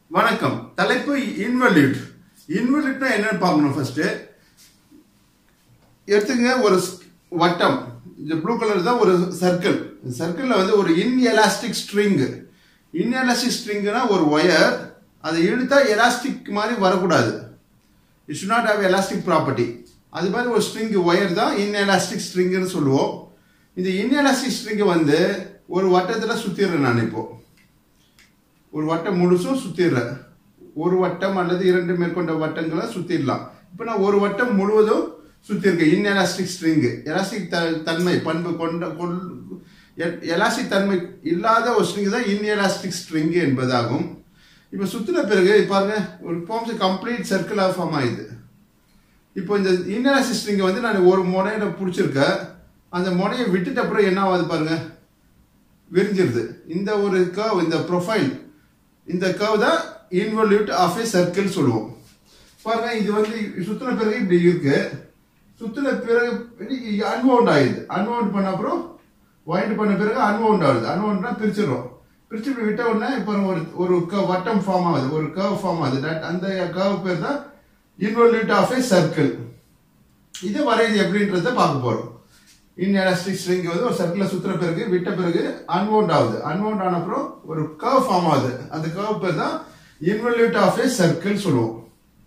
வணக்கம் தலைப்பு இன்வெல்யூட் இன்வெல்யூட்னா என்னன்னு பார்க்கணும் ஃபர்ஸ்ட் எடுத்துங்க ஒரு ஸ்- வட்டம் இந்த ப்ளூ கலர் தான் ஒரு சர்க்கிள் சர்க்கிளில் வந்து ஒரு இன்எலாஸ்டிக் ஸ்ட்ரிங் இன்எலாஸ்டிக் ஸ்ட்ரிங்னா ஒரு ஒயர் அதை இழுத்தா எலாஸ்டிக் மாதிரி வரக்கூடாது it should not have elastic property அது மாதிரி ஒரு ஸ்ட்ரிங் ஒயர் தான் இன்எலாஸ்டிக் ஸ்ட்ரிங்னு சொல்லுவோம் இந்த இன்எலாஸ்டிக் ஸ்ட்ரிங்கை வந்து ஒரு வட்டத்தில் சுற்றிடுறேன் நான் இப்போ ஒரு வட்டம் முழுசும் சுத்திடுறேன் ஒரு வட்டம் அல்லது இரண்டு மேற்கொண்ட வட்டங்களை சுத்திடலாம் இப்போ நான் ஒரு வட்டம் முழுவதும் சுத்திருக்கேன் இன்எலாஸ்டிக் ஸ்ட்ரிங் எலாஸ்டிக் த தன்மை பண்பு கொண்ட கொள் எலாஸ்டிக் தன்மை இல்லாத ஒரு ஸ்ட்ரிங் தான் இன்எலாஸ்டிக் ஸ்ட்ரிங் என்பதாகும் இப்போ சுத்தின பிறகு பாருங்க ஒரு forms complete circle of form ஆயிடுது இப்போ இந்த இன்எலாஸ்டிக் ஸ்ட்ரிங்கை வந்து நான் ஒரு முனையில பிடிச்சிருக்கேன் அந்த முனையை விட்டுட்ட அப்புறம் என்ன ஆகுது பாருங்க விரிஞ்சிருது இந்த ஒரு கர்வ் இந்த ப்ரொஃபைல் இந்த கர்வ் தான் இன்வல்யூட் ஆஃப் ஏ சர்க்கிள் சொல்லுவோம் பாருங்க இது வந்து சுத்தின பிறகு இப்படி இருக்கு சுத்தின பிறகு அன்வவுண்ட் ஆயிடுது அன்வவுண்ட் பண்ண அப்புறம் வைண்ட் பண்ண பிறகு அன்வவுண்ட் ஆகுது அன்வவுண்ட்னா பிரிச்சிடுறோம் பிரிச்சு இப்படி விட்ட உடனே இப்போ ஒரு ஒரு curve, வட்டம் ஃபார்ம் ஆகுது ஒரு கர்வ் ஃபார்ம் ஆகுது That- அந்த கர்வ் பேர் தான் இன்வல்யூட் ஆஃப் ஏ சர்க்கிள் இது வரையுது எப்படின்றத பார்க்க போறோம் இன்எலாஸ்டிக் ஸ்ட்ரிங் வந்து ஒரு சர்க்கிள சுத்துற பிறகு விட்ட பிறகு அன்வவுண்ட் ஆகுது அன்வவுண்ட் ஆன அப்புறம் ஒரு கர்வ் ஃபார்ம் ஆகுது அந்த கர்வ் பேர் தான் இன்வல்யூட் ஆஃப் ஏ சர்க்கிள் சொல்லுவோம்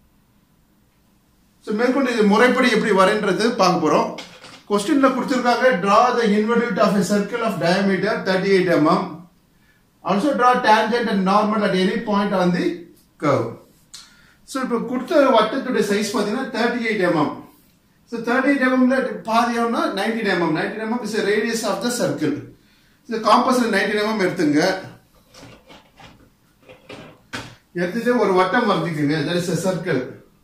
ஸோ மேற்கொண்டு இது முறைப்படி எப்படி வரேன்றது பார்க்க போறோம் கொஸ்டின்ல கொடுத்துருக்காங்க draw the involute of a circle of diameter thirty eight mm also draw tangent and normal at any point on the curve so இப்போ கொடுத்த வட்டத்துடைய சைஸ் பார்த்தீங்கன்னா thirty eight mm so thirty eight எம்எம்ல பாதி எம்னா nineteen mm nineteen mm is radius of the circle so காம்பஸில் nineteen mm எடுத்துங்க எடுத்துட்டு ஒரு வட்டம் வரைஞ்சிக்கோங்க that is a circle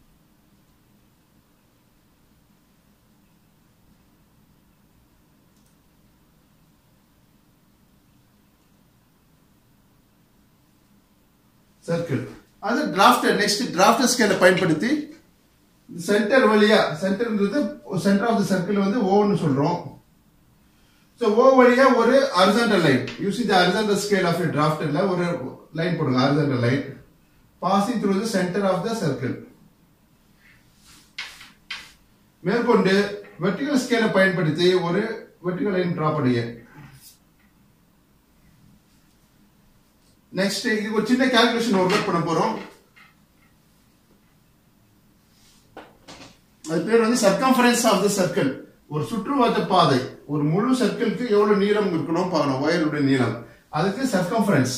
circle அது டிராஃப்டர் நெக்ஸ்ட் டிராஃப்டர் ஸ்கேலை பயன்படுத்தி சென்டர் வழியா சென்டர்ன்றது சென்டர் ஆஃப் த சர்க்கிள் வந்து ஓன்னு சொல்றோம் ஸோ ஓ வழியா ஒரு horizontal line using the horizontal scale of டிராஃப்டர்ல ஒரு லைன் போடுங்க horizontal line passing through the centre of the circle மேற்கொண்டு வெர்டிகல் ஸ்கேலை பயன்படுத்தி ஒரு வெர்டிகல் லைன் டிரா பண்ணுங்க நெக்ஸ்ட் இது ஒரு சின்ன கால்குலேஷன் ஒர்க் அவுட் பண்ண போறோம் அது பேர் வந்து சர்க்கம்ஃபரன்ஸ் ஆஃப் த சர்க்கிள் ஒரு சுற்றுவட்ட பாதை ஒரு முழு சர்க்கிளுக்கு எவ்வளவு நீளம் இருக்கணும் பார்க்கணும் ஒயருடைய நீளம் அதுக்கு சர்க்கம்ஃபரன்ஸ்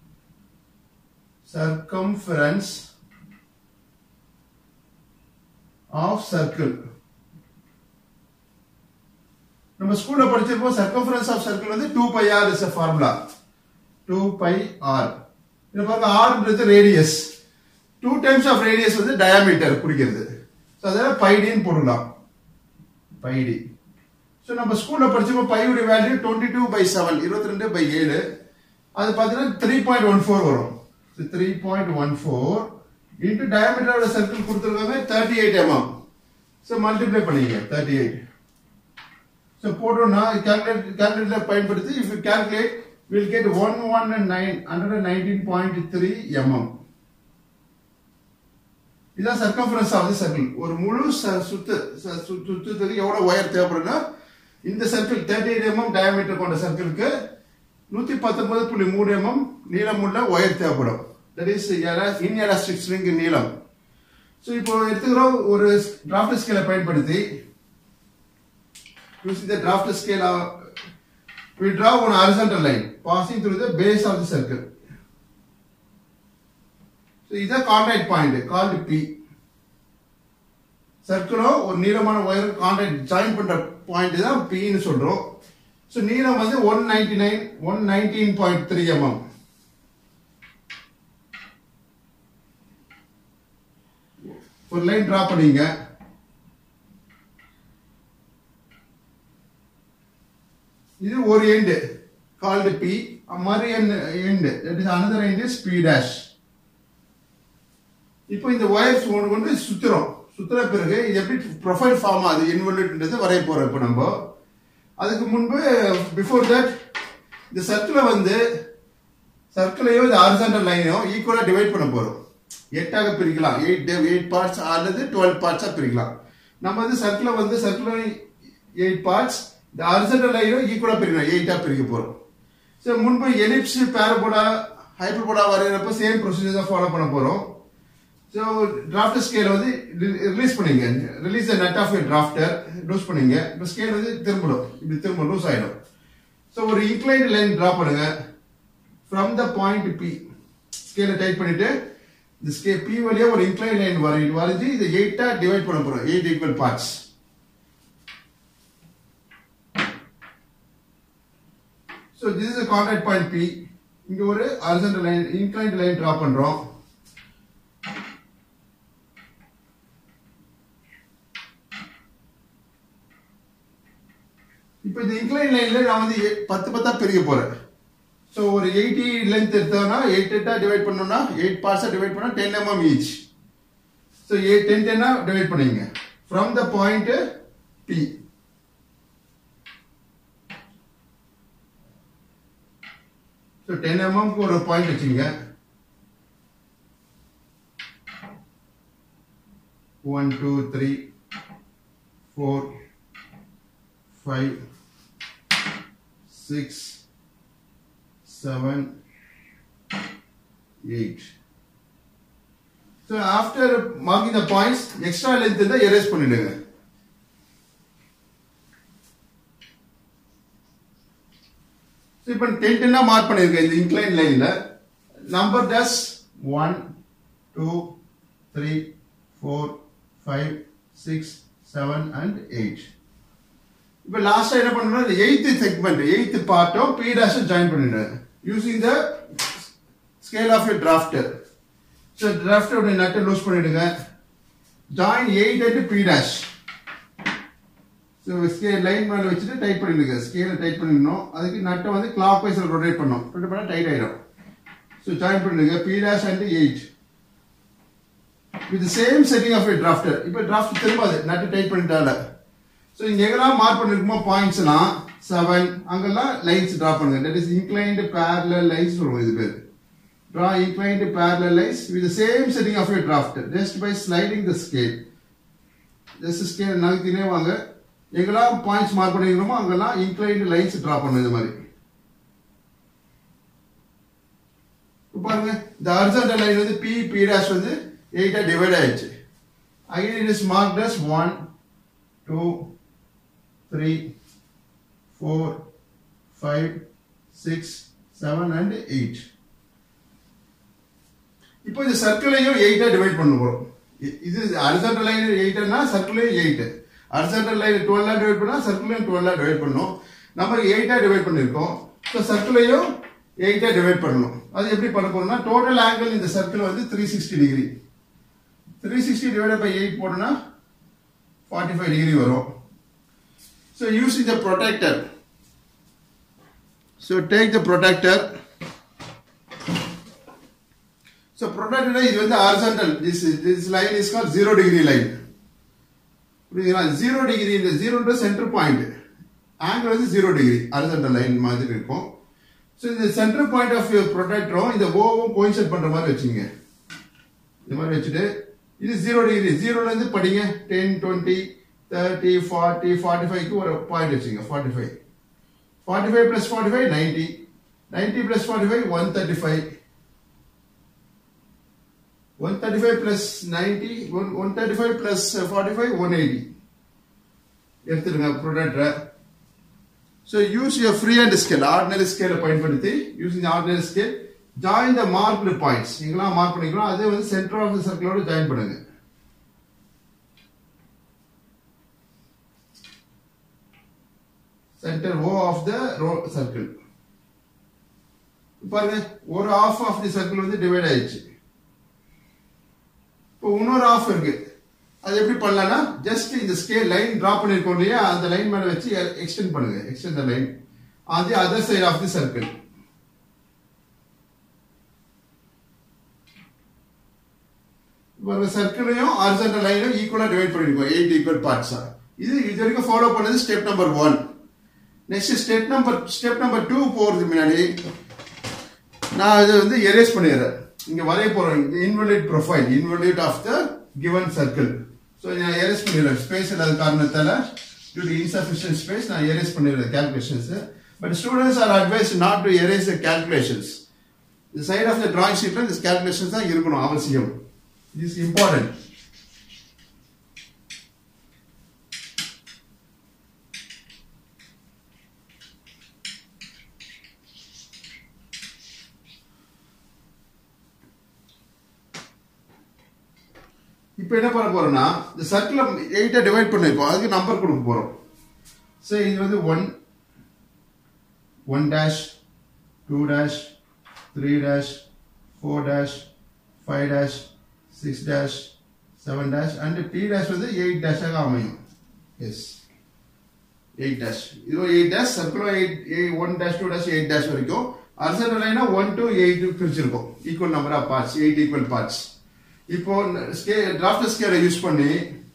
சர்க்கம்ஃபரன்ஸ் ஆஃப் சர்க்கிள் நம்ம ஸ்கூல்ல படிச்சிருப்போம் சர்க்கம்ஃபரன்ஸ் ஆஃப் சர்க்கிள் வந்து two pi R is formula two pi R இது பாருங்க ஆர்ன்றது radius two times of radius வந்து டயாமீட்டர் குறிக்கிறது ஸோ அதனால பைடின்னு போடலாம் பைடி ஸோ நம்ம ஸ்கூல்ல படிச்சப்போ பையுடைய value twenty two by seven இருபத்தி ரெண்டு பை ஏழு அது பார்த்தீங்கன்னா த்ரீ பாயிண்ட் ஒன் ஃபோர் வரும் three point one four into டயாமீட்டரோட சர்க்கிள் கொடுத்துருக்காங்க thirty eight mm so multiply பண்ணிங்க தேர்ட்டி எயிட் ஸோ போட்டோம்னா கேல்குலேட் கேல்குலேட்டர் பயன்படுத்தி if you calculate will get one one nine hundred nineteen point three mm இதான் circumference of the circle ஒரு முழு ச- சுத்து ச- சு- சுத்துறதுக்கு எவ்வளவு ஒயர் தேவைப்படும்னா இந்த circle thirty eight mm diameter கொண்ட சர்க்கிளுக்கு நூத்தி பத்தொன்பது புள்ளி மூணு எம்எம் நீளமுள்ள ஒயர் தேவைப்படும் தட் இஸ் இன்எலாஸ்டிக் ஸ்ட்ரிங் நீளம் ஸோ இப்போ எடுத்துக்கிறோம் ஒரு டிராஃப்ட் ஸ்கேலை பயன்படுத்தி using the draft scale uh, we draw one horizontal line passing through the base of the circle so இது கான்டாக்ட் பாயிண்ட் கால்டு பி சர்க்கிளும் ஒரு நீளமான ஒயர் கான்டாக்ட் ஜாயின் பண்ற பாயிண்ட் தான் பின்னு சொல்றோம் ஸோ நீளம் வந்து one ninety nine one nineteen point three mm ஒரு லைன் டிரா பண்ணீங்க இது ஒரு எண்டு கால்டு பி மறு end that is another end is P dash இப்போ இந்த ஒயர்ஸ் ஒன்று கொண்டு சுத்துறோம் சுத்துற பிறகு இது எப்படி ப்ரொஃபைல் ஃபார்ம் ஆகுது இன்வெர்டன்றது வரைய போறோம் இப்போ நம்ம அதுக்கு முன்பு பிஃபோர் தட் இந்த சர்க்கிளை வந்து சர்க்கிளையும் இந்த ஹாரிசான்டல் லைனையும் ஈக்குவலா டிவைட் பண்ண போறோம் எட்டாக பிரிக்கலாம் எயிட் எயிட் பார்ட்ஸ் அல்லது டுவெல் பார்ட்ஸா பிரிக்கலாம் நம்ம வந்து சர்க்கிளை வந்து சர்க்கிள் எயிட் பார்ட்ஸ் இந்த ஹாரிசான்டல் லைனும் ஈக்குவலா பிரிக்கணும் எயிட்டா பிரிக்க போறோம் ஸோ முன்பு எலிப்ஸ் பேரபோடா ஹைப்பர்போடா வரைகிறப்ப சேம் ப்ரொசீஜர் தான் ஃபாலோ பண்ண போறோம் ஸோ டிராஃப்டர் ஸ்கேல் வந்து ரிலீஸ் பண்ணீங்க release the nut of drafter loose பண்ணீங்க இப்போ ஸ்கேல் வந்து திரும்பணும் இப்படி திரும்ப லூஸ் ஆயிடும் ஸோ ஒரு இன்க்ளைண்ட் லைன் டிரா பண்ணுங்க ஃப்ரம் த பாயிண்ட் பி ஸ்கேலை டைப் பண்ணிட்டு இந்த ஸ்கே பி வழியா ஒரு இன்க்ளைன் லைன் வரை வரைஞ்சி இதை எயிட்டா டிவைட் பண்ண போறோம் eight equal parts so this is contact point P இங்க ஒரு horizontal line inclined line draw பண்றோம் இப்போ இந்த இன்க்ளைன் லைன்ல நான் வந்து எ- பத்து பத்தா பிரிக்க போறேன் ஸோ ஒரு எயிட்டி லென்த் எடுத்தோம்னா எயிட் எட்டா டிவைட் பண்ணோம்னா எயிட் பார்ட்ஸா டிவைட் பண்ணா ten mm each so eight ten டென்னா டிவைட் பண்ணுவீங்க from the point P so ten எம்எம்க்கு ஒரு பாயிண்ட் வச்சுங்க one two three four five six seven eight so after marking the points extra length இருந்தால் erase பண்ணிடுங்க so இப்போ ten டென்னாக mark பண்ணியிருக்கேன் இந்த இன்க்ளைன் லைனில் நம்பர் டஸ் one two three four five six seven and eight இப்போ லாஸ்டா என்ன பண்ணணும் இந்த எயித்து செக்மெண்ட் எயித்து பார்ட்டும் பி டேஷும் ஜாயின் பண்ணிடுறேன் using the scale of a drafter so drafter நட்டை லூஸ் பண்ணிடுங்க join eight and P dash so scale line மேலே வச்சுட்டு டைட் பண்ணிடுங்க ஸ்கேலை டைட் பண்ணிடணும் அதுக்கு நட்டை வந்து கிளாக் வைஸ் ரொட்டேட் பண்ணணும் ரொட்டேட் பண்ணால் டைட் ஆயிடும் ஸோ ஜாயின் பண்ணிடுங்க P dash and eight with same setting of a drafter இப்போ டிராஃப்ட் திரும்பாது நட்டு டைட் பண்ணிட்டால ஸோ இங்க எங்கெல்லாம் மார்க் பண்ணிருக்குமோ பாயிண்ட்ஸ்லாம் செவன் அங்கெல்லாம் லைன்ஸ் டிரா பண்ணுங்க that is inclined parallel lines சொல்லுவோம் இது பேர் draw inclined parallel lines with the same setting of your draft just by sliding the scale just scale நகர்த்தினே வாங்க எங்கெல்லாம் பாயிண்ட்ஸ் மார்க் பண்ணிக்கிறோமோ அங்கெல்லாம் இன்க்ளைன்டு லைன்ஸ் டிரா பண்ணும் இந்த மாதிரி இப்ப பாருங்க இந்த ஹாரிசான்டல் லைன் வந்து பி பி டேஷ் வந்து எயிட்டா டிவைட் ஆயிடுச்சு again it is marked as one two three four five six seven and eight இப்போ இந்த சர்க்கிளையும் எயிட்டா டிவைட் பண்ண போறோம் இ- இது ஹரிசான்டல் லைன் எயிட்னா சர்க்கிளையும் எயிட் ஹரிசான்டல் லைன் டுவெல்லா டிவைட் பண்ணா சர்க்கிளையும் டுவெல்லா டிவைட் பண்ணணும் நம்ம எயிட்டா டிவைட் பண்ணிருக்கோம் ஸோ சர்க்கிளையும் எயிட்டா டிவைட் பண்ணணும் அது எப்படி பண்ண போறோம்னா டோட்டல் ஆங்கிள் இந்த சர்க்கிள் வந்து three sixty degree three sixty divide by eight போட்டோம்னா ஃபார்ட்டி ஃபைவ் டிகிரி வரும் ஸோ யூஸ் இந்த protractor so take the protractor so protractor இது வந்து horizontal this this line is call zero degree line புரியுதுங்களா zero degree இந்த ஜீரோன்ற centre point angle வந்து zero degree horizontal line மாதிரி இருக்கும் ஸோ இந்த சென்டர் பாயிண்ட் ஆஃப் ப்ரொடெக்டரும் இந்த ஓவும் கோயின்செட் பண்ற மாதிரி வச்சுங்க இந்த மாதிரி வச்சுட்டு இது ஜீரோ டிகிரி ஜீரோல இருந்து படிங்க ten twenty thirty forty forty ஃபைவ்க்கு ஒரு பாயிண்ட் வச்சுங்க forty five forty five plus forty five ninety ninety plus forty five one thirty five one thirty five plus ninety one one thirty five plus forty five one eighty எடுத்துருங்க ப்ரொடக்டரை so use your free hand scale ordinary ஸ்கேலை பயன்படுத்தி using ordinary scale join the marked points எங்கெல்லாம் mark பண்ணிக்கிறோம் அதே வந்து centre of the சர்க்கிளோட join பண்ணுங்க சென்டர் ஓ ஆஃப் த ரோ சர்க்கிள் பாருங்க ஒரு ஆஃப் ஆஃப் தி சர்க்கிள் வந்து டிவைட் ஆயிடுச்சு இப்போ இன்னொரு ஆஃப் இருக்கு அது எப்படி பண்ணலாம்னா ஜஸ்ட் இந்த ஸ்கேல் லைன் டிரா பண்ணிருக்கோம் இல்லையா அந்த லைன் மேல வச்சு எக்ஸ்டெண்ட் பண்ணுங்க extend the line on the other side of the circle சர்க்கிளையும் ஹாரிசான்டல் லைனும் ஈக்குவலா டிவைட் பண்ணிருக்கோம் எயிட் ஈக்குவல் பார்ட்ஸா இது இது வரைக்கும் ஃபாலோ பண்ணது step number one next step number step number two போறது முன்னாடி நான் இது வந்து எரேஸ் பண்ணிடுறேன் இங்க வரைய போறோம் involute profile involute of the given circle so நான் எரேஸ் பண்ணிடுறேன் ஸ்பேஸ் இல்லாத காரணத்தால டியூ டு இன்சஃபிஷியன்ட் ஸ்பேஸ் நான் எரேஸ் பண்ணிடுறேன் calculations but students are advise not to erase the calculations இந்த சைட் ஆஃப் த drawing ஷீட்ல இந்த calculations தான் இருக்கணும் அவசியம் இஸ் இம்பார்ட்டன்ட் இப்போ என்ன பண்ண போறோம்னா இந்த சர்க்கிளை எயிட்டை டிவைட் பண்ணிருக்கோம் அதுக்கு நம்பர் கொடுக்க போறோம் ஸோ இது வந்து one one dash two dash three dash four dash five dash six dash seven dash and டி டேஷ் வந்து எயிட் டேஷாக அமையும் எஸ் எயிட் டேஷ் இது எயிட் டேஷ் சர்க்கிளும் eight one dash two dash eight dash வரைக்கும் அரசன் லைனா ஒன் டு எயிட் பிரிச்சிருக்கோம் equal number of parts eight equal parts இப்போ ஸ்கே டிராஃப்டர் ஸ்கேலை யூஸ் பண்ணி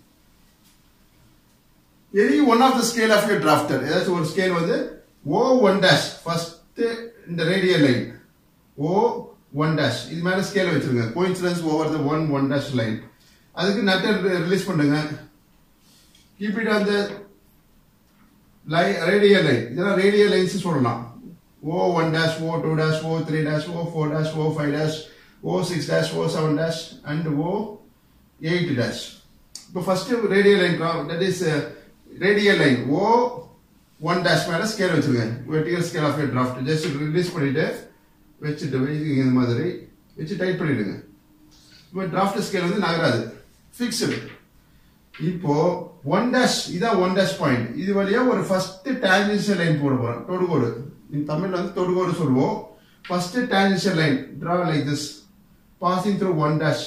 any one of the scale of your drafter ஏதாச்சும் ஒரு ஸ்கேல் வந்து ஓ ஒன் டேஷ் ஃபர்ஸ்ட் இந்த radial line O one dash இது மேல ஸ்கேல் வச்சிருங்க coincidence over the one one dash line அதுக்கு நட்டர் ரிலீஸ் பண்ணுங்க keep it on the line radial line இதெல்லாம் ரேடியல் லைன்ஸ் சொல்லலாம் O one dash O two dash O three dash O four dash O five dash O six dash O seven dash and O eight dash இப்போ first radial line that is radial line O one dash மேல scale வச்சிருங்க vertical scale of draft just release பண்ணிட்டு வச்சுட்டு வைக்கிறீங்க இந்த மாதிரி வச்சு tight பண்ணிடுங்க இப்போ டிராஃப்ட் ஸ்கேல் வந்து நகராது ஃபிக்ஸ்டு இப்போ ஒன் டேஷ் இதான் ஒன் டேஷ் பாயிண்ட் இது வழியா ஒரு ஃபர்ஸ்ட் டான்ஜென்ஷியல் லைன் போட போறோம் தொடுகோடு இந்த தமிழ்ல வந்து தொடுகோடு சொல்லுவோம் first tangential line draw like this passing through one dash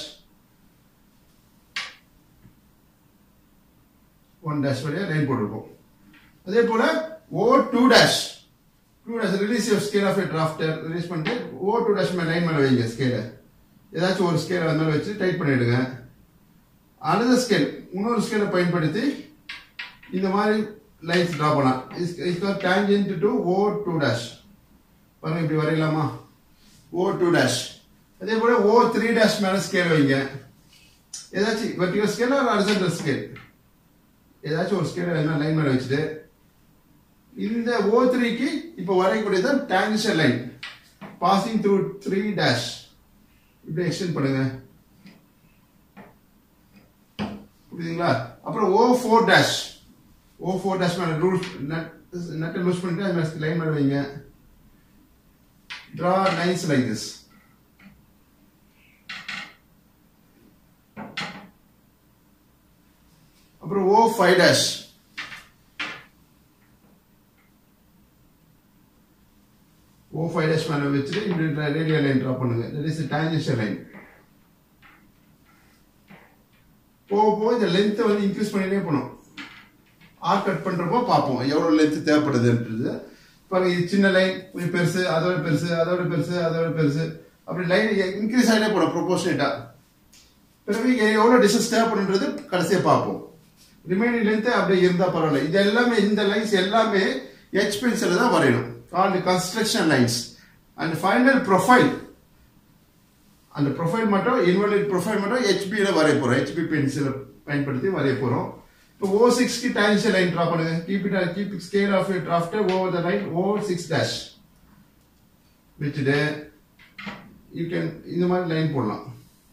one dash வழியா லைன் போட்டிருக்கோம் அதே போல O two dash two dash release your scale of drafter release பண்ணிட்டு ஓ டூ டேஷ் மேலே லைன் மேலே வைங்க ஸ்கேலை ஏதாச்சும் ஒரு ஸ்கேல் அது மேலே வச்சு டைட் பண்ணிடுங்க அனதர் ஸ்கேல் இன்னொரு ஸ்கேலை பயன்படுத்தி இந்த மாதிரி லைன்ஸ் ட்ரா பண்ணலாம் is tangent to O two dash பாருங்க இப்படி வரையலாமா ஓ டூ டேஷ் அதே போல ஓ த்ரீ டேஷ் மேல ஸ்கேல் வைங்க ஏதாச்சும் வெர்டிகல் ஸ்கேல் ஒரு ஹரிசாண்டல் ஸ்கேல் ஏதாச்சும் ஒரு ஸ்கேல் என்ன லைன் மேல வச்சுட்டு இந்த ஓ த்ரீக்கு இப்போ வரையக்கூடியது tangential line passing through three dash இப்படி எக்ஸ்டெண்ட் பண்ணுங்க புரியுதுங்களா அப்புறம் O four dash O four dash மேல ரூல் நட்டை லூஸ் பண்ணிட்டு அது மேலே லைன் மேலே வைங்க draw lines like this. அப்புறம் O five dash O five dash மேலே வச்சுட்டு இப்படி ரேடியல் லைன் ட்ரா பண்ணுங்க தட் இஸ் டான்ஜென்ஷியல் லைன் போக போக இந்த லென்த்தை வந்து இன்க்ரீஸ் பண்ணிட்டே போகணும் ஆர் கட் பண்றப்போ பார்ப்போம் எவ்வளவு லென்த் தேவைப்படுதுன்றது பாருங்க இது சின்ன லைன் கொஞ்சம் பெருசு அதோட பெருசு அதோட பெருசு அதோட பெருசு அப்படி லைன் இன்க்ரீஸ் ஆகிட்டே போடும் ப்ரொபோர்ஷனேட்டா பிறகு இங்க எவ்வளவு டிஸ்டன்ஸ் தேவைப்படுன்றது கடைசியா பார்ப்போம் ரிமைனிங் லென்த் அப்படியே இருந்தா பரவாயில்ல இது எல்லாமே இந்த லைன்ஸ் எல்லாமே ஹெச் பென்சில் தான் வரையணும் called construction lines and final profile அந்த ப்ரொஃபைல் மட்டும் இன்வெலிட் ப்ரொஃபைல் மட்டும் ஹெச்பியில வரைய போறோம் ஹெச்பி பென்சில் பயன்படுத்தி வரைய போறோம் இப்போ ஓ சிக்ஸ்க்கு டான்ஜென்ஷியல் லைன் ட்ரா பண்ணுங்க keep it keep scale of draft over the line O six dash வச்சுட்டு யூ கேன் இந்த மாதிரி லைன் போடலாம்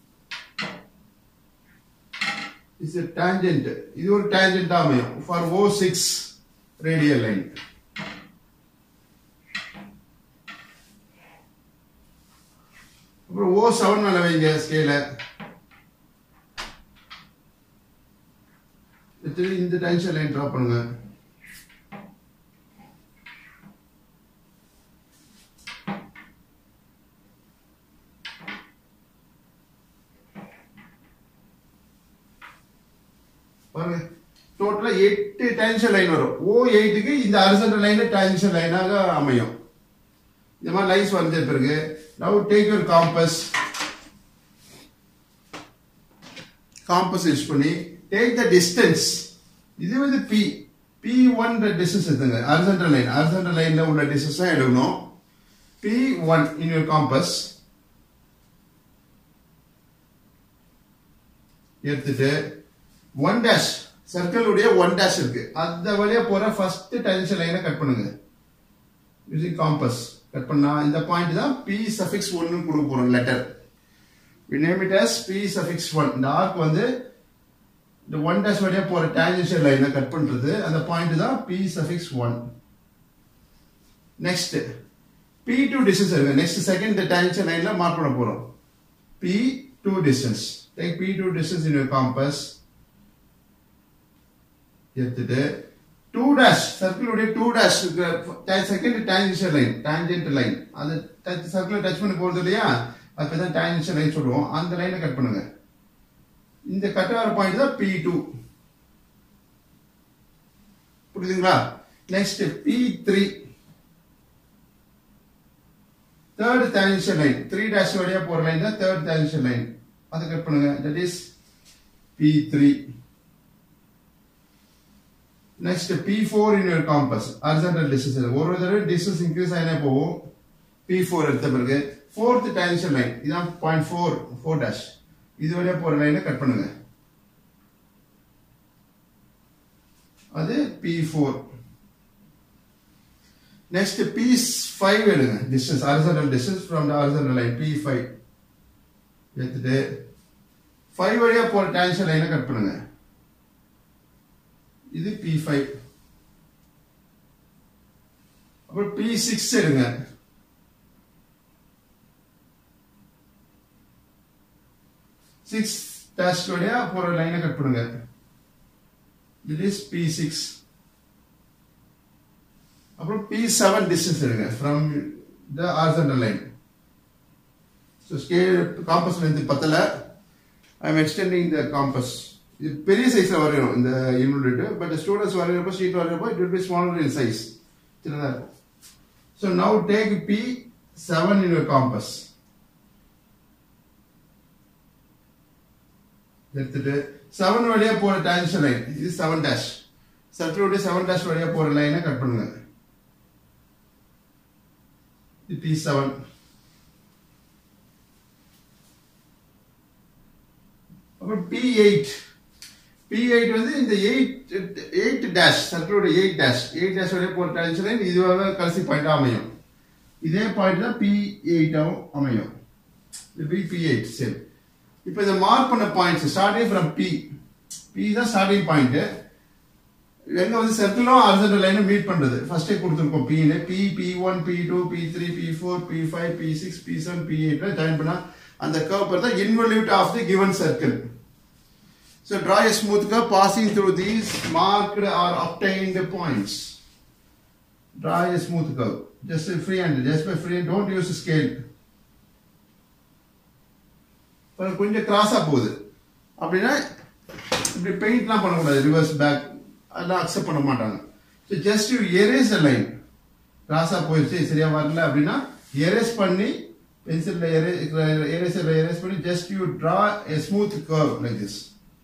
இஸ் டான்ஜென்ட் இது ஒரு டான்ஜென்ட் அமையும் for O six radial line அப்புறம் ஓ செவன் மேல வைங்க ஸ்கேல வச்சுட்டு இந்த டைன்ஷன் லைன் ட்ரா பண்ணுங்க பாருங்க டோட்டலா எட்டு டைன்ஷன் லைன் வரும் ஓ எயிட்டுக்கு இந்த அரிசன்டல் லைன் டைன்ஷன் லைனாக அமையும் இந்த மாதிரி லைன்ஸ் வரைஞ்ச பிறகு now take your compass compass use பண்ணி டேக் த டிஸ்டன்ஸ் இது வந்து பி பி ஒன் டிஸ்டன்ஸ் எடுத்துங்க ஹரிசன்டல் லைன் ஹரிசன்டல் லைன்ல உள்ள டிஸ்டன்ஸ் தான் எடுக்கணும் P1 in your compass எடுத்துட்டு ஒன் டேஷ் சர்க்கிளுடைய ஒன் டேஷ் இருக்கு அந்த வழியா போற ஃபர்ஸ்ட் டென்ஷன் லைனை கட் பண்ணுங்க யூசிங் காம்பஸ் கட் பண்ணா இந்த பாயிண்ட் தான் பி சஃபிக்ஸ் ஒன்னு கொடுக்க போறோம் letter we name it as p suffix 1 இந்த ஆர்க் வந்து இந்த ஒன் டேஷ் வழியா போற டான்ஜென்ஷியல் லைனை கட் பண்றது அந்த பாயிண்ட் தான் p suffix 1 next p2 distance இருக்கு நெக்ஸ்ட் செகண்ட் டான்ஜென்ஷியல் லைன்ல மார்க் பண்ண போறோம் p2 distance take p2 distance in your compass எடுத்துட்டு 2 டேஷ் சர்க்கிளுடைய 2 dash second tangential line tangent line அது டச் சர்க்கிள் டச் பண்ணி போறது இல்லையா அதுதான் டான்ஜென்ஷியல் லைன் சொல்லுவோம் அந்த லைனை கட் பண்ணுங்க இந்த கட் ஆகிற பாயிண்ட் தான் பி டூ புரியுதுங்களா next P three third tangential line three dash வழியா போற லைன் தான் தேர்ட் டான்ஜென்ஷியல் லைன் அதை கட் பண்ணுங்க that is P three next P four in your compass horizontal distance ஒரு தடவை டிஸ்டன்ஸ் இன்க்ரீஸ் ஆகினே போகும் பி ஃபோர் எடுத்த பிறகு ஃபோர்த் டைன்ஷன் லைன் இதான் பாயிண்ட் ஃபோர் ஃபோர் டேஷ் இது வழியா போற லைனை கட் பண்ணுங்க அது P four next P five எடுங்க distance horizontal distance from the horizontal line P five எடுத்துட்டு ஃபைவ் வழியா போற டைன்ஷன் லைனை கட் பண்ணுங்க இது பி ஃபைவ் அப்புறம் பி சிக்ஸ் எடுங்க சிக்ஸ் டேஷ் வழியா போற லைனை கட் பண்ணுங்க இட் இஸ் பி சிக்ஸ் அப்புறம் பி செவன் டிஸ்டன்ஸ் எடுங்க from the horizontal line so scale compass length பத்தல I am extending the compass இது பெரிய சைஸ்ல வரையணும் இந்த யூனிட் பட் ஸ்டூடெண்ட்ஸ் வரைகிறப்போ ஷீட் வரைகிறப்போ it will be smaller in size சின்னதாக இருக்கும் so now take P seven in your compass எடுத்துட்டு செவன் வழியா போற டான்ஷன் லைன் இது செவன் டேஷ் சர்க்கிளுடைய செவன் டேஷ் வழியா போற லைனை கட் பண்ணுங்க இது பி செவன் அப்புறம் பி எயிட் பி எயிட் வந்து இந்த எயிட் எயிட் டேஷ் சர்க்கிளோட எயிட் டேஷ் எயிட் டேஷ் வழியா போற டான்ஷன் லைன் இதுவாக கடைசி பாயிண்டா அமையும் இதே பாயிண்ட் தான் பி எயிட்டாவும் அமையும் பி பி எயிட் சரி இப்போ இதை மார்க் பண்ண points starting from P P தான் ஸ்டார்டிங் பாயிண்ட் எங்க வந்து சர்க்கிளும் ஹாரிசான்டல் லைனும் மீட் பண்றது ஃபர்ஸ்டே கொடுத்துருக்கோம் பின்னு P P one P two P three P four P five P six P seven P எயிட்ல ஜாயின் பண்ணா அந்த கர்வ் பேர் தான் involute of the given circle so draw a smooth curve passing through these marked or obtained points draw a smooth curve just free hand just by free hand don't use scale கொஞ்சம் கிராஸாக போகுது அப்படின்னா இப்படி பெயிண்ட்லாம் பண்ணக்கூடாது reverse back அதெல்லாம் accept பண்ண மாட்டாங்க so just you erase a line கிராஸாக போயிடுச்சு சரியா வரல அப்படின்னா எரேஸ் பண்ணி பென்சிலில் எரே எரேசரில் எரேஸ் பண்ணி just you draw a smooth curve like this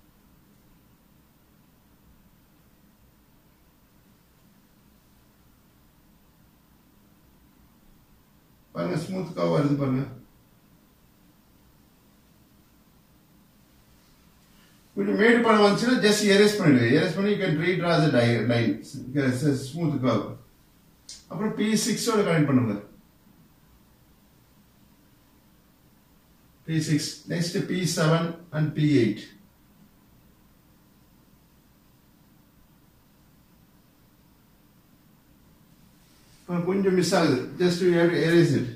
பாருங்க ஸ்மூத் கர்வ் வருது பாருங்க கொஞ்சம் மேடு படம் வந்துச்சுன்னா ஜஸ்ட் எரேஸ் பண்ணிடுங்க எரேஸ் பண்ணி you can redraw the line smooth curve அப்புறம் பி சிக்ஸோட கனெக்ட் பண்ணுங்க P six next P seven and P eight கொஞ்சம் மிஸ் ஆகுது just you have to erase it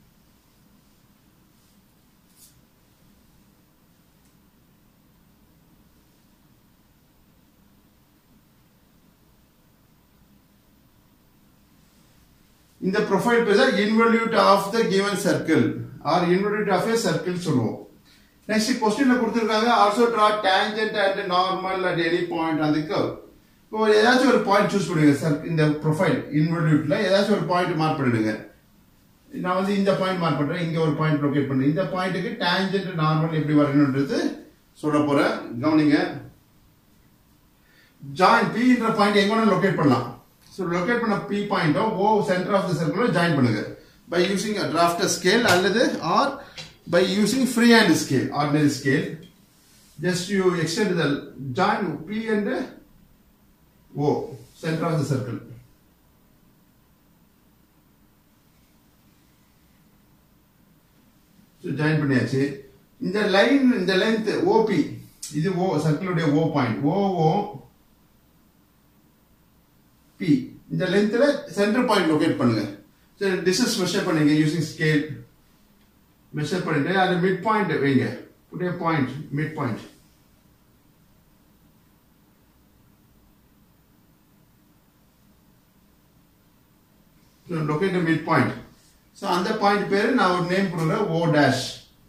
இந்த ப்ரொஃபைல் பேர் தான் involute of the given circle or involute of a circle சொல்லுவோம் next கொஸ்டின்ல கொடுத்துருக்காங்க also draw tangent and normal at any point அந்த curve இப்போ ஏதாச்சும் ஒரு பாயிண்ட் சூஸ் பண்ணுங்க சார் இந்த ப்ரொஃபைல் இன்வல்யூட்ல ஏதாச்சும் ஒரு பாயிண்ட் மார்க் பண்ணிடுங்க நான் வந்து இந்த பாயிண்ட் மார்க் பண்றேன் இங்க ஒரு பாயிண்ட் லொகேட் பண்ணேன் இந்த பாயிண்ட்டுக்கு டேஞ்சன்ட் நார்மல் எப்படி வரணும்ன்றது சொல்ல போறேன் கவனிங்க ஜாயின் பின்ற பாயிண்ட் எங்க வேணாலும் லொகேட் பண்ணலாம் ஸோ லொகேட் பண்ண பி பாயிண்ட்டோ ஓ சென்டர் ஆஃப் த சர்க்கிளோ ஜாயின் பண்ணுங்க by using a drafter scale அல்லது or by using free hand scale ordinary scale just you extend the join P and O center of the circle so join பண்ணியாச்சு இந்த line இந்த length OP இது ஓ சர்க்கிளுடைய ஓ point ஓஓ B இந்த லென்த்ல centre point locate பண்ணுங்க சரி distance measure பண்ணுங்க using scale measure பண்ணிட்டு அது மிட் பாயிண்ட் வைங்க புடைய point mid point locate mid point so அந்த பாயிண்ட் பேரு நான் ஒரு நேம் கொடுக்குறேன் O dash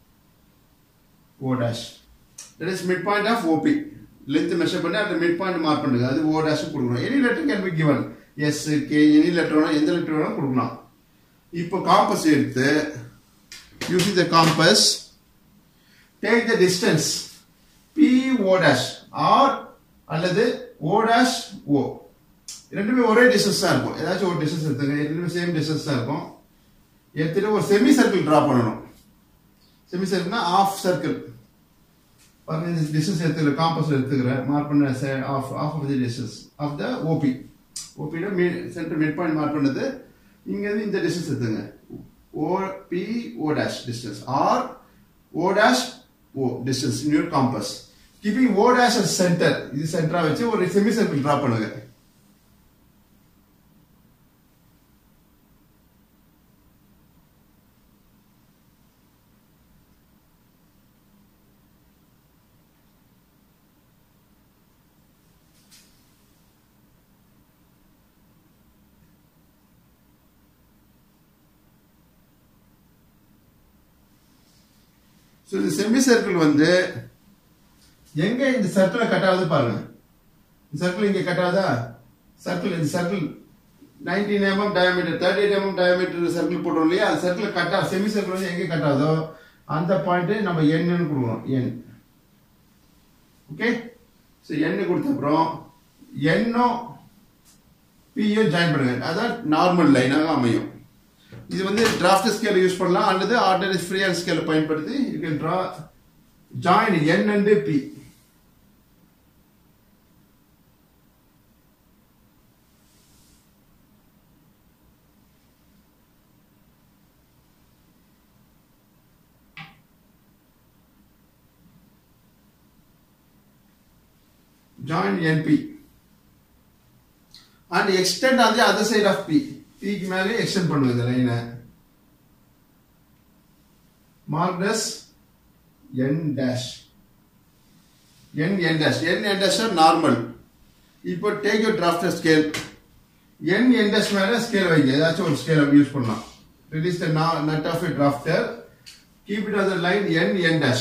O dash that is mid point of OP length measure பண்ணி அந்த மிட் பாயிண்ட் மார்க் பண்ணுங்க அது ஓ டேஷ் கொடுக்கணும் any letter can be given S K any letter வேணும் எந்த லெட்டர் வேணும் கொடுக்கலாம் இப்போ காம்பஸ் எடுத்து using the compass take the distance P O dash or அல்லது ஓ டேஷ் ஓ ரெண்டுமே ஒரே டிஸ்டன்ஸ் தான் இருக்கும் ஏதாச்சும் ஒரு டிஸ்டன்ஸ் எடுத்துங்க ரெண்டுமே சேம் டிஸ்டன்ஸ் தான் இருக்கும் எடுத்துட்டு ஒரு செமி சர்க்கிள் டிரா பண்ணணும் செமி சர்க்கிள்னா ஆஃப் சர்க்கிள் பாருங்க இந்த டிஸ்டன்ஸ் எடுத்துக்கிற காம்பஸ் எடுத்துக்கிறேன் மார்க் பண்ண half half of the distance of the OP ஓபியோட மீ சென்டர் மிட் பாயிண்ட் மார்க் பண்ணது இங்க இருந்து இந்த டிஸ்டன்ஸ் எடுத்துங்க O P O dash distance or O dash O distance in your compass keeping O dash centre இது சென்டரா வச்சு ஒரு செமி சர்க்கிள் டிரா பண்ணுங்க ஸோ இந்த செமி சர்க்கிள் வந்து எங்க இந்த சர்க்கிளை கட் ஆகுது பாருங்க இந்த சர்க்கிள் இங்க கட் ஆகுதா சர்க்கிள் இந்த circle nineteen mm diameter thirty eight mm diameter circle போட்டோம் இல்லையா அந்த சர்க்கிள் கட் ஆகும் செமி சர்க்கிள் வந்து எங்க கட் ஆகுதோ அந்த பாயிண்ட் நம்ம என்னு கொடுக்கணும் என் ஓகே ஸோ எண்ணு கொடுத்த அப்புறம் எண்ணும் பியும் ஜாயின் பண்ணுங்க அதான் நார்மல் லைனாக அமையும் இது வந்து டிராஃப்ட் ஸ்கேல் யூஸ் பண்ணலாம் அல்லது ஆர்டினரி ஃப்ரீ ஹேண்ட் ஸ்கேலை பயன்படுத்தி you can draw join N and P join NP and extend on the other side of P P க்கு மேலே எக்ஸ்டெண்ட் பண்ணுங்க இந்த லைனை மார்க் டஸ் N dash N N dash N N dash normal இப்போ take you drafter scale N N dash மேலே scale வைங்க ஏதாச்சும் ஒரு ஸ்கேல் யூஸ் பண்ணலாம் release the nut of a drafter keep it on the line N N dash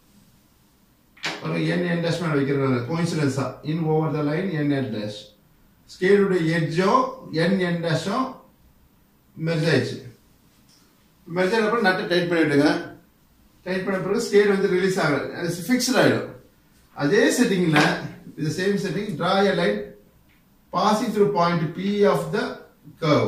N N dash மேலே வைக்கிறது கோயின்சிடன்ஸா in over the line N N dash ஸ்கேலுடைய எட்ஜோ என் என் டேஷோ மெர்ஜ் ஆயிடுச்சு மெர்ஜ் ஆனப்பறம் நட்டை டைட் பண்ணிவிடுங்க டைட் பண்ண பிறகு ஸ்கேல் வந்து ரிலீஸ் ஆகல அது ஃபிக்ஸ்ட் ஆகிடும் அதே செட்டிங்கில் இது same setting draw a line passing through point P of the curve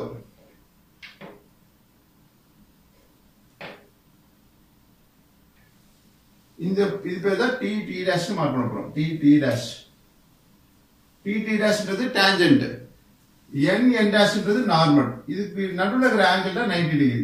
இந்த இது பேர் தான் டி டி டேஷ் மார்க் பண்ண போறோம் T T dash T T டேஷ்ன்றது டேஞ்சன்ட் என் என் டேஷ்ன்றது நார்மல் இதுக்கு நடுவில் இருக்கிற ஆங்கிள் தான் நைன்டி டிகிரி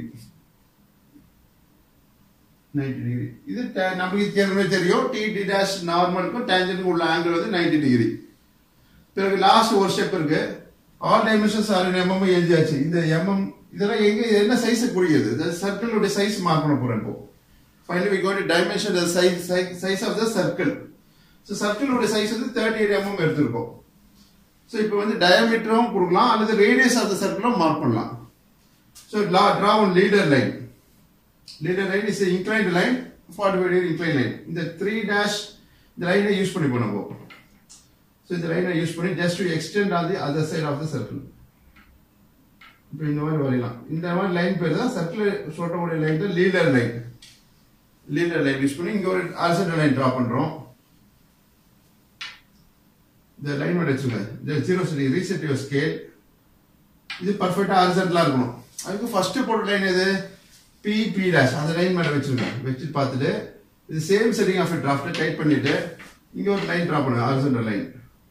நைன்டி டிகிரி இது ta- நமக்கு ஏற்கனவே தெரியும் டி டி டேஷ் நார்மலுக்கும் டேஞ்சன்ட்க்கும் உள்ள ஆங்கிள் வந்து நைன்டி டிகிரி பிறகு லாஸ்ட் ஒரு ஸ்டெப் இருக்கு ஆல் டைமென்ஷன்ஸ் ஆர் எம்எம் எழுதியாச்சு இந்த எம்எம் இதெல்லாம் எங்க என்ன சைஸ் குறியுது சர்க்கிளுடைய சைஸ் மார்க் பண்ண போறேன் இப்போ finally we quote dimension size size of the circle so சர்க்கிளோட சைஸ் வந்து தேர்ட்டி எயிட் எம்எம் எடுத்திருக்கோம் ஸோ இப்போ வந்து டயமீட்டரும் கொடுக்கலாம் அல்லது ரேடியஸ் ஆஃப் த சர்க்கிளும் மார்க் பண்ணலாம் so draw one leader line leader line is inclined line forty five degree incline line இந்த த்ரீ டேஷ் இந்த லைனை யூஸ் பண்ணிப்போம் நம்ம ஸோ இந்த லைனை யூஸ் பண்ணி just to extend on the other side of the circle இப்போ இந்த மாதிரி வரையலாம் இந்த மாதிரி லைன் பேர் தான் சர்க்கிள் சொல்லக்கூடிய லைன் தான் leader line leader line use பண்ணி இங்க ஒரு ஆர்சென்டல் லைன் டிரா பண்றோம் இந்த லைன் மட்டும் வச்சுங்க இந்த ஜீரோ சரி ரீசெட் யுவர் ஸ்கேல் இது பர்ஃபெக்டா ஹாரிசன்டலா இருக்கணும் அதுக்கு ஃபர்ஸ்ட் போட்ட லைன் எது பி பி டேஷ் அந்த லைன் மேலே வச்சிருக்கேன் வச்சு பார்த்துட்டு இது same setting of draft type பண்ணிட்டு இங்க ஒரு லைன் ட்ரா பண்ணுங்க ஹாரிசான்டல் லைன்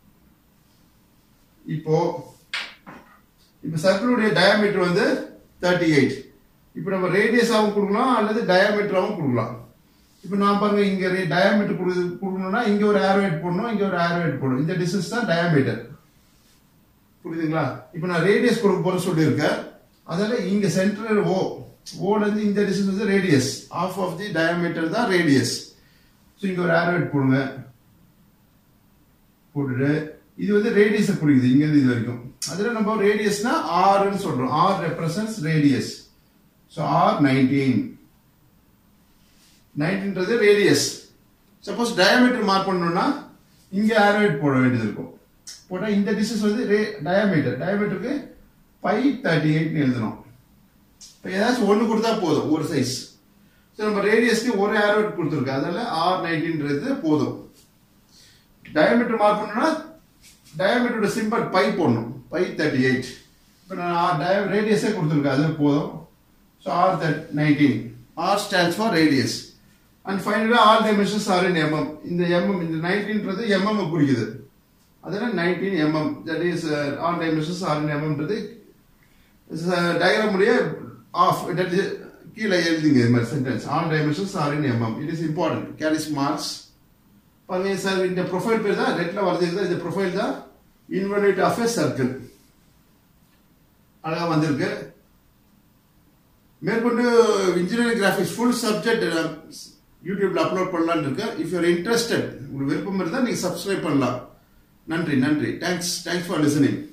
இப்போ இப்போ சர்க்கிளுடைய டயாமீட்டர் வந்து தேர்ட்டி எயிட் இப்போ நம்ம ரேடியஸாகவும் கொடுக்கலாம் அல்லது டயாமீட்டராகவும் கொடுக்கலாம் இப்போ நான் பாருங்க இங்க டயாமீட்டர் கொடு கொடுக்கணும்னா இங்க ஒரு ஏரோவேட் போடணும் இங்க ஒரு ஏரோவேட் போடணும் இந்த டிஸ்டன்ஸ் தான் டயாமீட்டர் புரியுதுங்களா இப்போ நான் ரேடியஸ் கொடுக்க போற சொல்லியிருக்கேன் அதனால இங்க சென்டர் ஓ ஓல இருந்து இந்த டிஸ்டன்ஸ் வந்து radius of of the diameter தான் ரேடியஸ் ஸோ இங்க ஒரு ஏரோவேட் போடுங்க போட்டுட்டு இது வந்து ரேடியஸை குறிக்குது இங்க இருந்து இது வரைக்கும் அதுல நம்ம ரேடியஸ்னா ஆர்னு சொல்றோம் R represents radius so R nineteen நைன்டீன்றது ரேடியஸ் சப்போஸ் டயாமீட்டர் மார்க் பண்ணணும்னா இங்க ஆரோவேட் போட வேண்டியது இருக்கும் போட்டா இந்த டிஸ்டன்ஸ் வந்து ரே டயாமீட்டர் டயாமீட்டருக்கு பை தேர்ட்டி எயிட்னு எழுதணும் இப்போ ஏதாச்சும் ஒன்று கொடுத்தா போதும் ஒரு சைஸ் ஸோ நம்ம ரேடியஸ்க்கு ஒரு ஆரோவேட் கொடுத்துருக்கு அதனால ஆர் நைன்டீன்றது போதும் டயாமீட்டர் மார்க் பண்ணணும்னா டயாமீட்டரோட சிம்பிள் பை போடணும் பை தேர்ட்டி எயிட் இப்போ நான் ரேடியஸே கொடுத்துருக்கேன் அது போதும் so R that nineteen R stands for radius and ஃபைனலாக all dimensions are in mm இந்த எம்எம் இந்த நைன்டீன்றது எம்எம் குறிக்குது அதனால் nineteen mm that is all dimensions are in எம்எம்ன்றது டயக்ராம் உடைய ஆஃப் தட் இஸ் கீழே எழுதுங்க இது மாதிரி sentence all dimensions are in mm it is important carries marks பாருங்க சார் இந்த ப்ரொஃபைல் பேர் தான் ரெட்ல வருது இந்த ப்ரொஃபைல் தான் இன்வெர்ட் ஆஃப் ஏ சர்க்கிள் அழகா வந்திருக்கு மேற்கொண்டு இன்ஜினியரிங் கிராஃபிக்ஸ் ஃபுல் சப்ஜெக்ட் யூடியூப்ல அப்லோட் பண்ணலான்னு இருக்கேன் இஃப் யூர் இன்ட்ரெஸ்டட் உங்களுக்கு விருப்பம் இருந்தால் நீங்கள் சப்ஸ்கிரைப் பண்ணலாம் நன்றி நன்றி தேங்க்ஸ் தேங்க்ஸ் ஃபார் லிசனிங்